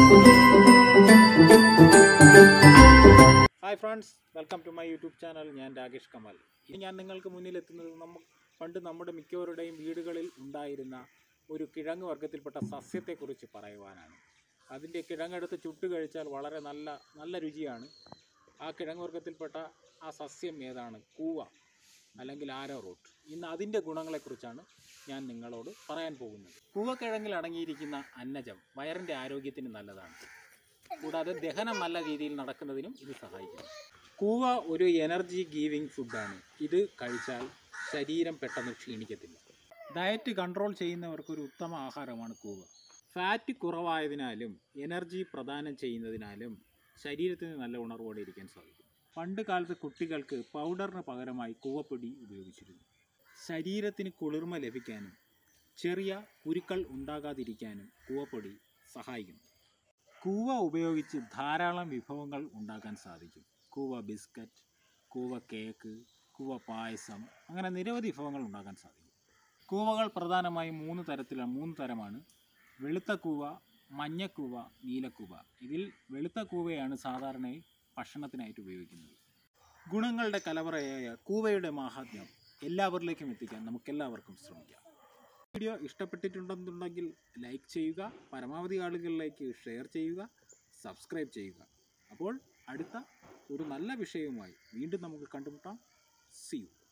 hi friends welcome to my YouTube channel ഞാൻ രാകേഷ് കമാൽ ഇനി ഞാൻ നിങ്ങൾക്ക് മുന്നിൽ എത്തുന്നത് നമ്മ പണ്ട് നമ്മുടെ മിക്കവരുടെയും വീടുകളിൽ ഉണ്ടായിരുന്ന ഒരു കിഴങ്ങ് വർഗ്ഗത്തിൽപ്പെട്ട സസ്യത്തെക്കുറിച്ച് പറയുവാനാണ് അതിൻ്റെ കിഴങ്ങെടുത്ത് ചുട്ട് കഴിച്ചാൽ വളരെ നല്ല നല്ല രുചിയാണ് ആ കിഴങ്ങ് വർഗ്ഗത്തിൽപ്പെട്ട ആ സസ്യം ഏതാണ് കൂവ അല്ലെങ്കിൽ ആരോ റൂട്ട് ഇന്ന് അതിൻ്റെ ഗുണങ്ങളെക്കുറിച്ചാണ് ഞാൻ നിങ്ങളോട് പറയാൻ പോകുന്നത് കൂവക്കിഴങ്ങിൽ അടങ്ങിയിരിക്കുന്ന അന്നജം വയറിൻ്റെ ആരോഗ്യത്തിന് നല്ലതാണ് കൂടാതെ ദഹനം നല്ല രീതിയിൽ നടക്കുന്നതിനും ഇത് സഹായിക്കുന്നു കൂവ ഒരു എനർജി ഗീവിങ് ഫുഡാണ് ഇത് കഴിച്ചാൽ ശരീരം പെട്ടെന്ന് ക്ഷീണിക്കത്തില്ല ഡയറ്റ് കൺട്രോൾ ചെയ്യുന്നവർക്ക് ഒരു ഉത്തമ ആഹാരമാണ് കൂവ ഫാറ്റ് കുറവായതിനാലും എനർജി പ്രദാനം ചെയ്യുന്നതിനാലും ശരീരത്തിന് നല്ല ഉണർവോടെ ഇരിക്കാൻ സാധിക്കും പണ്ട് കാലത്ത് കുട്ടികൾക്ക് പൗഡറിന് പകരമായി കൂവപ്പൊടി ഉപയോഗിച്ചിരുന്നു ശരീരത്തിന് കുളിർമ ലഭിക്കാനും ചെറിയ കുരുക്കൾ ഉണ്ടാകാതിരിക്കാനും കൂവപ്പൊടി സഹായിക്കുന്നു കൂവ ഉപയോഗിച്ച് ധാരാളം വിഭവങ്ങൾ ഉണ്ടാക്കാൻ സാധിക്കും കൂവ ബിസ്ക്കറ്റ് കൂവ കേക്ക് കൂവ പായസം അങ്ങനെ നിരവധി വിഭവങ്ങൾ ഉണ്ടാക്കാൻ സാധിക്കും കൂവകൾ പ്രധാനമായും മൂന്ന് തരത്തിലാണ് മൂന്ന് തരമാണ് വെളുത്ത കൂവ മഞ്ഞക്കൂവ നീലക്കൂവ ഇതിൽ വെളുത്ത കൂവയാണ് സാധാരണയായി ഭക്ഷണത്തിനായിട്ട് ഉപയോഗിക്കുന്നത് ഗുണങ്ങളുടെ കലവറയായ കൂവയുടെ മാഹാത്മ്യം എല്ലാവരിലേക്കും എത്തിക്കാൻ നമുക്കെല്ലാവർക്കും ശ്രമിക്കാം വീഡിയോ ഇഷ്ടപ്പെട്ടിട്ടുണ്ടെന്നുണ്ടെങ്കിൽ ലൈക്ക് ചെയ്യുക പരമാവധി ആളുകളിലേക്ക് ഷെയർ ചെയ്യുക സബ്സ്ക്രൈബ് ചെയ്യുക അപ്പോൾ അടുത്ത ഒരു നല്ല വിഷയവുമായി വീണ്ടും നമുക്ക് കണ്ടുമുട്ടാം സി യു